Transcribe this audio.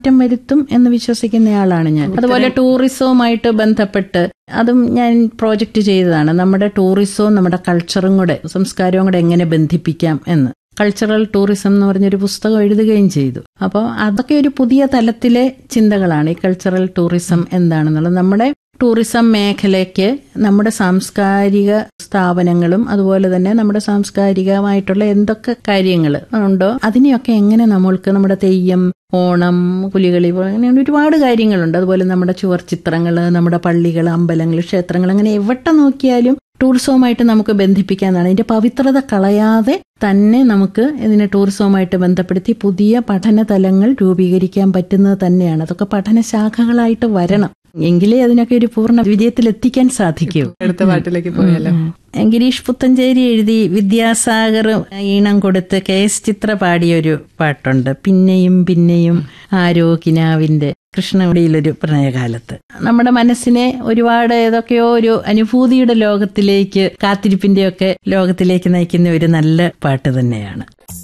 മാറ്റം വരുത്തും എന്ന് വിശ്വസിക്കുന്നയാളാണ് ഞാൻ അതുപോലെ ടൂറിസവുമായിട്ട് ബന്ധപ്പെട്ട് അതും ഞാൻ പ്രോജക്റ്റ് ചെയ്തതാണ് നമ്മുടെ ടൂറിസവും നമ്മുടെ കൾച്ചറും കൂടെ സംസ്കാരവും കൂടെ എങ്ങനെ ബന്ധിപ്പിക്കാം എന്ന് കൾച്ചറൽ ടൂറിസം എന്ന് പറഞ്ഞൊരു പുസ്തകം എഴുതുകയും ചെയ്തു അപ്പോൾ അതൊക്കെ ഒരു പുതിയ തലത്തിലെ ചിന്തകളാണ് ഈ കൾച്ചറൽ ടൂറിസം എന്താണെന്നുള്ളത് നമ്മുടെ ടൂറിസം മേഖലയ്ക്ക് നമ്മുടെ സാംസ്കാരിക സ്ഥാപനങ്ങളും അതുപോലെ തന്നെ നമ്മുടെ സാംസ്കാരികമായിട്ടുള്ള എന്തൊക്കെ കാര്യങ്ങൾ ഉണ്ടോ അതിനെയൊക്കെ എങ്ങനെ നമ്മൾക്ക് നമ്മുടെ തെയ്യം ഓണം പുലികളി അങ്ങനെ ഒരുപാട് കാര്യങ്ങളുണ്ട് അതുപോലെ നമ്മുടെ ചുവർ ചിത്രങ്ങൾ നമ്മുടെ പള്ളികൾ അമ്പലങ്ങൾ ക്ഷേത്രങ്ങൾ അങ്ങനെ എവിടെ നോക്കിയാലും ടൂറിസവുമായിട്ട് നമുക്ക് ബന്ധിപ്പിക്കാന്നാണ് ഇതിന്റെ പവിത്രത കളയാതെ തന്നെ നമുക്ക് ഇതിനെ ടൂറിസവുമായിട്ട് ബന്ധപ്പെടുത്തി പുതിയ പഠന തലങ്ങൾ രൂപീകരിക്കാൻ പറ്റുന്നത് തന്നെയാണ് അതൊക്കെ പഠനശാഖകളായിട്ട് വരണം എങ്കിലേ അതിനൊക്കെ ഒരു പൂർണ്ണ വിജയത്തിലെത്തിക്കാൻ സാധിക്കൂ അടുത്ത പാട്ടിലേക്ക് പോയാലോ ഗിരീഷ് പുത്തഞ്ചേരി എഴുതി വിദ്യാസാഗർ ഈണം കൊടുത്ത് കെ എസ് ചിത്ര പാടിയൊരു പാട്ടുണ്ട് പിന്നെയും പിന്നെയും ആരോ കിനാവിന്റെ കൃഷ്ണകുടിയിലൊരു പ്രണയകാലത്ത് നമ്മുടെ മനസ്സിനെ ഒരുപാട് ഏതൊക്കെയോ ഒരു അനുഭൂതിയുടെ ലോകത്തിലേക്ക് കാത്തിരിപ്പിന്റെയൊക്കെ ലോകത്തിലേക്ക് നയിക്കുന്ന ഒരു നല്ല പാട്ട് തന്നെയാണ്